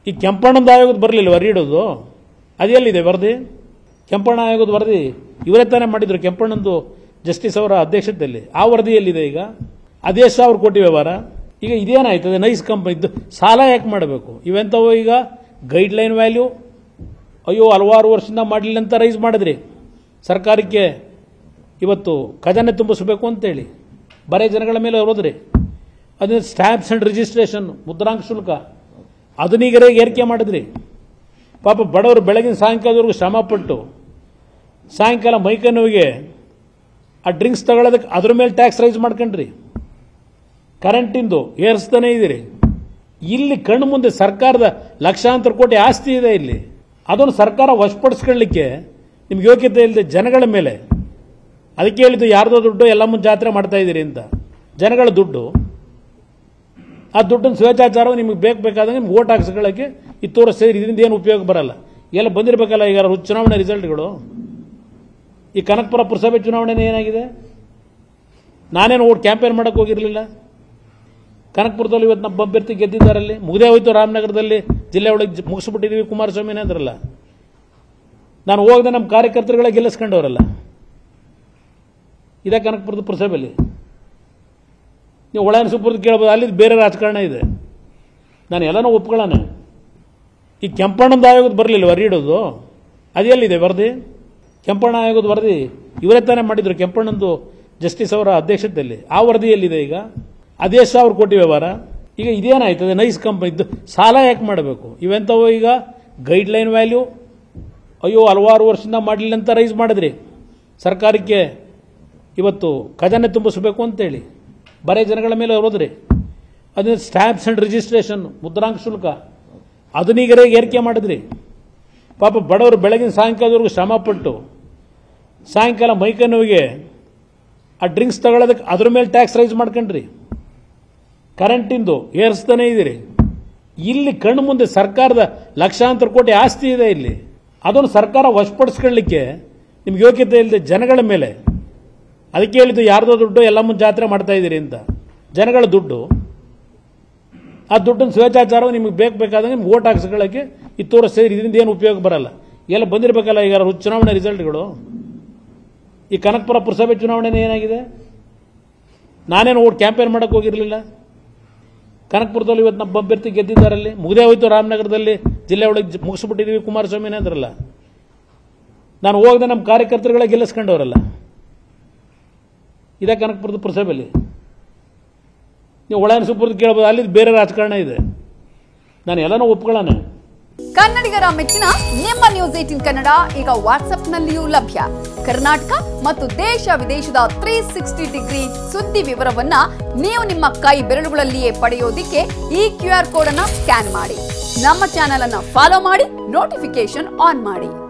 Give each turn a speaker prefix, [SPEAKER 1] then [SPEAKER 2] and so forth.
[SPEAKER 1] ಈ ಕೆಂಪಣ್ಣದ ಆಯೋಗದ ಬರಲಿಲ್ಲ ವರದಿ ಇಡೋದು ಅದೆಲ್ಲಿದೆ ವರದಿ ಕೆಂಪಣ್ಣ ಆಯೋಗದ ವರದಿ ಇವರೇ ತಾನೇ ಮಾಡಿದ್ರು ಕೆಂಪಣ್ಣಂದು ಜಸ್ಟಿಸ್ ಅವರ ಅಧ್ಯಕ್ಷತೆಯಲ್ಲಿ ಆ ವರದಿ ಎಲ್ಲಿದೆ ಈಗ ಅದೇ ಸಾವಿರ ಕೋಟಿ ವ್ಯವಹಾರ ಈಗ ಇದೇನಾಯ್ತದೆ ನೈಸ್ ಕಂಪನಿ ಇದ್ದು ಸಾಲ ಯಾಕೆ ಮಾಡಬೇಕು ಇವೆಂಥವು ಈಗ ಗೈಡ್ಲೈನ್ ವ್ಯಾಲ್ಯೂ ಅಯ್ಯೋ ಹಲವಾರು ವರ್ಷದಿಂದ ಮಾಡಲಿಲ್ಲ ಅಂತ ರೈಸ್ ಮಾಡಿದ್ರಿ ಸರ್ಕಾರಕ್ಕೆ ಇವತ್ತು ಖಜಾನೆ ತುಂಬಿಸಬೇಕು ಅಂತೇಳಿ ಬರೇ ಜನಗಳ ಮೇಲೆ ಹೋದ್ರಿ ಅದನ್ನ ಸ್ಟ್ಯಾಂಪ್ಸ್ ಆ್ಯಂಡ್ ರಿಜಿಸ್ಟ್ರೇಷನ್ ಮುದ್ರಾಂಕ ಶುಲ್ಕ ಅದನ್ನೀಗರೇ ಏರಿಕೆ ಮಾಡಿದ್ರಿ ಪಾಪ ಬಡವರು ಬೆಳಗಿನ ಸಾಯಂಕಾಲದವರೆಗೂ ಶ್ರಮಪಟ್ಟು ಸಾಯಂಕಾಲ ಮೈಕೈ ನೋವಿಗೆ ಆ ಡ್ರಿಂಕ್ಸ್ ತಗೊಳ್ಳೋದಕ್ಕೆ ಅದ್ರ ಮೇಲೆ ಟ್ಯಾಕ್ಸ್ ರೈಸ್ ಮಾಡ್ಕೊಂಡ್ರಿ ಕರೆಂಟಿಂದು ಏರಿಸ್ತಾನೆ ಇದ್ದೀರಿ ಇಲ್ಲಿ ಕಣ್ಣು ಮುಂದೆ ಸರ್ಕಾರದ ಲಕ್ಷಾಂತರ ಕೋಟಿ ಆಸ್ತಿ ಇದೆ ಇಲ್ಲಿ ಅದನ್ನು ಸರ್ಕಾರ ವಶಪಡಿಸ್ಕೊಳ್ಳಿಕ್ಕೆ ನಿಮ್ಗೆ ಯೋಗ್ಯತೆ ಇಲ್ಲದೆ ಜನಗಳ ಮೇಲೆ ಅದಕ್ಕೆ ಹೇಳಿದ್ದು ಯಾರ್ದೋ ದುಡ್ಡು ಎಲ್ಲ ಮುಂದೆ ಜಾತ್ರೆ ಮಾಡ್ತಾ ಇದ್ದೀರಿ ಅಂತ ಜನಗಳ ದುಡ್ಡು ಆ ದುಡ್ಡನ್ನು ಸ್ವೇಚ್ಛಾಚಾರ ನಿಮಗೆ ಬೇಕು ಬೇಕಾದಂಗೆ ನಿಮ್ಗೆ ಓಟ್ ಹಾಕ್ಸ್ಕೊಳ್ಳೋಕ್ಕೆ ಈ ತೋರಿಸ್ತಿದ್ರೆ ಇದರಿಂದ ಏನು ಉಪಯೋಗ ಬರಲ್ಲ ಎಲ್ಲ ಬಂದಿರಬೇಕಲ್ಲ ಈಗ ಚುನಾವಣೆ ರಿಸಲ್ಟ್ಗಳು ಈ ಕನಕಪುರ ಪುರಸಭೆ ಚುನಾವಣೆ ಏನಾಗಿದೆ ನಾನೇನು ಓಟ್ ಕ್ಯಾಂಪೇನ್ ಮಾಡೋಕ್ಕೆ ಹೋಗಿರಲಿಲ್ಲ ಕನಕಪುರದಲ್ಲಿ ಇವತ್ತು ನಮ್ಮ ಅಭ್ಯರ್ಥಿ ಗೆದ್ದಿದ್ದಾರಲ್ಲಿ ಮುಗ್ದೇ ಹೋಯ್ತು ರಾಮನಗರದಲ್ಲಿ ಜಿಲ್ಲೆ ಒಳಗೆ ಜ- ಮುಗಿಸ್ಬಿಟ್ಟಿದ್ದೀವಿ ಕುಮಾರಸ್ವಾಮಿನೇ ಅಂದ್ರಲ್ಲ ನಾನು ಹೋಗದೆ ನಮ್ಮ ಕಾರ್ಯಕರ್ತರುಗಳೇ ಗೆಲ್ಲಿಸ್ಕೊಂಡವರಲ್ಲ ಇದೇ ಕನಕಪುರದ ಪುರಸಭೆಯಲ್ಲಿ ನೀವು ಒಳಗಿನ ಸುಪುರದ ಕೇಳ್ಬೋದು ಅಲ್ಲಿ ಬೇರೆ ರಾಜಕಾರಣ ಇದೆ ನಾನು ಎಲ್ಲನೂ ಒಪ್ಕೊಳ್ಳೋಣ ಈ ಕೆಂಪಣ್ಣದ ಆಯೋಗದ ಬರಲಿಲ್ಲ ವರದಿ ಇಡೋದು ಅದೆಲ್ಲಿದೆ ವರದಿ ಕೆಂಪಣ್ಣ ಆಯೋಗದ ವರದಿ ಇವರೇ ತಾನೇ ಮಾಡಿದ್ರು ಕೆಂಪಣ್ಣಂದು ಜಸ್ಟಿಸ್ ಅವರ ಅಧ್ಯಕ್ಷತೆಯಲ್ಲಿ ಆ ವರದಿ ಎಲ್ಲಿದೆ ಈಗ ಅದೇ ಸಾವಿರ ಕೋಟಿ ವ್ಯವಹಾರ ಈಗ ಇದೇನಾಯ್ತದೆ ನೈಸ್ ಕಂಪನಿ ಇದ್ದು ಸಾಲ ಯಾಕೆ ಮಾಡಬೇಕು ಇವೆಂಥವು ಈಗ ಗೈಡ್ಲೈನ್ ವ್ಯಾಲ್ಯೂ ಅಯ್ಯೋ ಹಲವಾರು ವರ್ಷದಿಂದ ಮಾಡಲಿಲ್ಲ ಅಂತ ರೈಸ್ ಮಾಡಿದ್ರಿ ಸರ್ಕಾರಕ್ಕೆ ಇವತ್ತು ಖಜಾನೆ ತುಂಬಿಸಬೇಕು ಅಂತೇಳಿ ಬರೇ ಜನಗಳ ಮೇಲೆ ಹೋದ್ರಿ ಅದನ್ನ ಸ್ಟ್ಯಾಂಪ್ಸ್ ಆ್ಯಂಡ್ ರಿಜಿಸ್ಟ್ರೇಷನ್ ಮುದ್ರಾಂಕ ಶುಲ್ಕ ಅದನ್ನೀಗರೇ ಏರಿಕೆ ಮಾಡಿದ್ರಿ ಪಾಪ ಬಡವರು ಬೆಳಗಿನ ಸಾಯಂಕಾಲದವರೆಗೂ ಶ್ರಮಪಟ್ಟು ಸಾಯಂಕಾಲ ಮೈಕೈ ನೋವಿಗೆ ಆ ಡ್ರಿಂಕ್ಸ್ ತಗೊಳ್ಳೋದಕ್ಕೆ ಅದ್ರ ಮೇಲೆ ಟ್ಯಾಕ್ಸ್ ರೈಸ್ ಮಾಡ್ಕೊಂಡ್ರಿ ಕರೆಂಟಿಂದು ಏರಿಸ್ತಾನೆ ಇದ್ದೀರಿ ಇಲ್ಲಿ ಕಣ್ಣು ಮುಂದೆ ಸರ್ಕಾರದ ಲಕ್ಷಾಂತರ ಕೋಟಿ ಆಸ್ತಿ ಇದೆ ಇಲ್ಲಿ ಅದನ್ನು ಸರ್ಕಾರ ವಶಪಡಿಸ್ಕೊಳ್ಳಿಕ್ಕೆ ನಿಮ್ಗೆ ಯೋಗ್ಯತೆ ಇಲ್ಲದೆ ಜನಗಳ ಮೇಲೆ ಅದಕ್ಕೆ ಹೇಳಿದ್ದು ಯಾರ್ದೋ ದುಡ್ಡು ಎಲ್ಲ ಮುಂದೆ ಜಾತ್ರೆ ಮಾಡ್ತಾ ಇದ್ದೀರಿ ಅಂತ ಜನಗಳ ದುಡ್ಡು ಆ ದುಡ್ಡನ್ನು ಸ್ವೇಚ್ಛಾಚಾರ ನಿಮಗೆ ಬೇಕು ಬೇಕಾದಂಗೆ ನಿಮ್ಗೆ ಓಟ್ ಹಾಕ್ಸ್ಕೊಳ್ಳೋಕ್ಕೆ ಈ ತೋರಿಸ್ತಿದ್ರೆ ಇದರಿಂದ ಏನು ಉಪಯೋಗ ಬರಲ್ಲ ಎಲ್ಲ ಬಂದಿರಬೇಕಲ್ಲ ಈಗ ಚುನಾವಣೆ ರಿಸಲ್ಟ್ಗಳು ಈ ಕನಕಪುರ ಪುರಸಭೆ ಚುನಾವಣೆ ಏನಾಗಿದೆ ನಾನೇನು ಓಟ್ ಕ್ಯಾಂಪೇನ್ ಮಾಡೋಕ್ಕೆ ಹೋಗಿರಲಿಲ್ಲ ಕನಕಪುರದಲ್ಲಿ ಇವತ್ತು ನಮ್ಮ ಅಭ್ಯರ್ಥಿ ಗೆದ್ದಿದ್ದಾರಲ್ಲಿ ಮುಗ್ದೇ ಹೋಯ್ತು ರಾಮನಗರದಲ್ಲಿ ಜಿಲ್ಲೆ ಒಳಗೆ ಜ- ಮುಗಿಸ್ಬಿಟ್ಟಿದ್ದೀವಿ ಕುಮಾರಸ್ವಾಮಿನೇ ಅಂದ್ರಲ್ಲ ನಾನು ಹೋಗದೆ ನಮ್ಮ ಕಾರ್ಯಕರ್ತರುಗಳೇ ಗೆಲ್ಲಿಸ್ಕೊಂಡವರಲ್ಲ ಇದೇ ಕನಕಪುರದ ಪುರಸಭೆಯಲ್ಲಿ ನೀವು ಒಳಗಿನ ಸುಪುರದ ಕೇಳ್ಬೋದು ಅಲ್ಲಿ ಬೇರೆ ರಾಜಕಾರಣ ಇದೆ ನಾನು ಎಲ್ಲನೂ ಒಪ್ಕೊಳ್ಳೋಣ
[SPEAKER 2] ಕನ್ನಡಿಗರ ಮೆಚ್ಚಿನ ನಿಮ್ಮ ನ್ಯೂಸ್ ಏಟಿನ್ ಕನ್ನಡ ಈಗ ವಾಟ್ಸ್ಆಪ್ನಲ್ಲಿಯೂ ಲಭ್ಯ ಕರ್ನಾಟಕ ಮತ್ತು ದೇಶ ವಿದೇಶದ ತ್ರೀ ಸಿಕ್ಸ್ಟಿ ಡಿಗ್ರಿ ಸುದ್ದಿ ವಿವರವನ್ನ ನೀವು ನಿಮ್ಮ ಕೈ ಬೆರಳುಗಳಲ್ಲಿಯೇ ಪಡೆಯೋದಿಕ್ಕೆ ಈ ಕ್ಯೂ ಆರ್ ಕೋಡ್ ಅನ್ನ ಸ್ಕ್ಯಾನ್ ಮಾಡಿ ನಮ್ಮ ಚಾನೆಲ್ ಅನ್ನ ಫಾಲೋ ಮಾಡಿ ನೋಟಿಫಿಕೇಶನ್ ಆನ್ ಮಾಡಿ